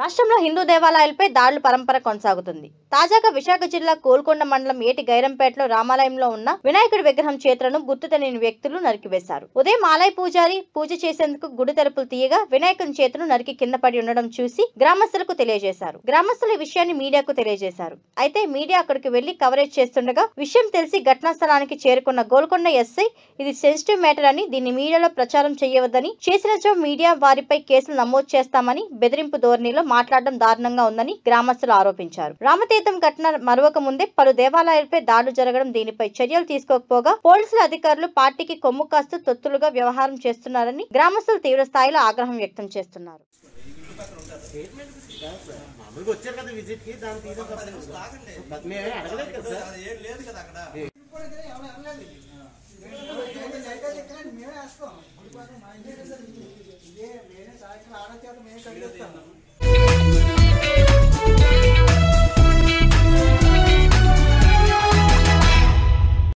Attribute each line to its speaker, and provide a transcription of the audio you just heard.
Speaker 1: రాష్ట్రంలో హిందూ దేవాలయాలపై దాడుల పరంపర కొనసాగుతుంది తాజాగా విశాఖ జిల్లా కోల్కొండ మండలం ఏటి గైరంపేటలో రామాలయంలో ఉన్న వినాయకుడి విగ్రహం చేతులను గుర్తు తెలియని వ్యక్తులు నరికివేశారు ఉదయం ఆలయ పూజారి పూజ చేసేందుకు గుడి తలుపులు తీయగా వినాయకుని చేతులు నరికి కింద పడి ఉండడం చూసి గ్రామస్తులకు తెలియజేశారు గ్రామస్తులు ఈ విషయాన్ని మీడియాకు తెలియజేశారు అయితే మీడియా అక్కడికి వెళ్లి కవరేజ్ చేస్తుండగా విషయం తెలిసి ఘటనా స్థలానికి చేరుకున్న గోల్కొండ ఎస్ఐ ఇది సెన్సిటివ్ మ్యాటర్ అని దీన్ని మీడియాలో ప్రచారం చేయవద్దని చేసినచో మీడియా వారిపై కేసులు నమోదు చేస్తామని బెదిరింపు ధోరణిలో మాట్లాడడం దారుణంగా ఉందని గ్రామస్తులు ఆరోపించారు రామతీర్థం ఘటన మరొక ముందే పలు దేవాలయాలపై దాడులు జరగడం దీనిపై చర్యలు తీసుకోకపోగా పోలీసుల అధికారులు పార్టీకి కొమ్ము కాస్తూ తొత్తులుగా వ్యవహారం చేస్తున్నారని గ్రామస్తులు తీవ్ర స్థాయిలో ఆగ్రహం వ్యక్తం చేస్తున్నారు
Speaker 2: మామూలుగా వచ్చారు కదా విజిట్ కి దాని తీయడం తప్పదు మేమే అడగలేదు కదా సార్
Speaker 3: అది ఏం లేదు కదా అక్కడ
Speaker 4: మేమే వేస్తాం గుడి పక్కన మా ఇంటి దగ్గర ఇదే మేమే సాయంత్రం ఆడ చేత మేమే కడిగేస్తాం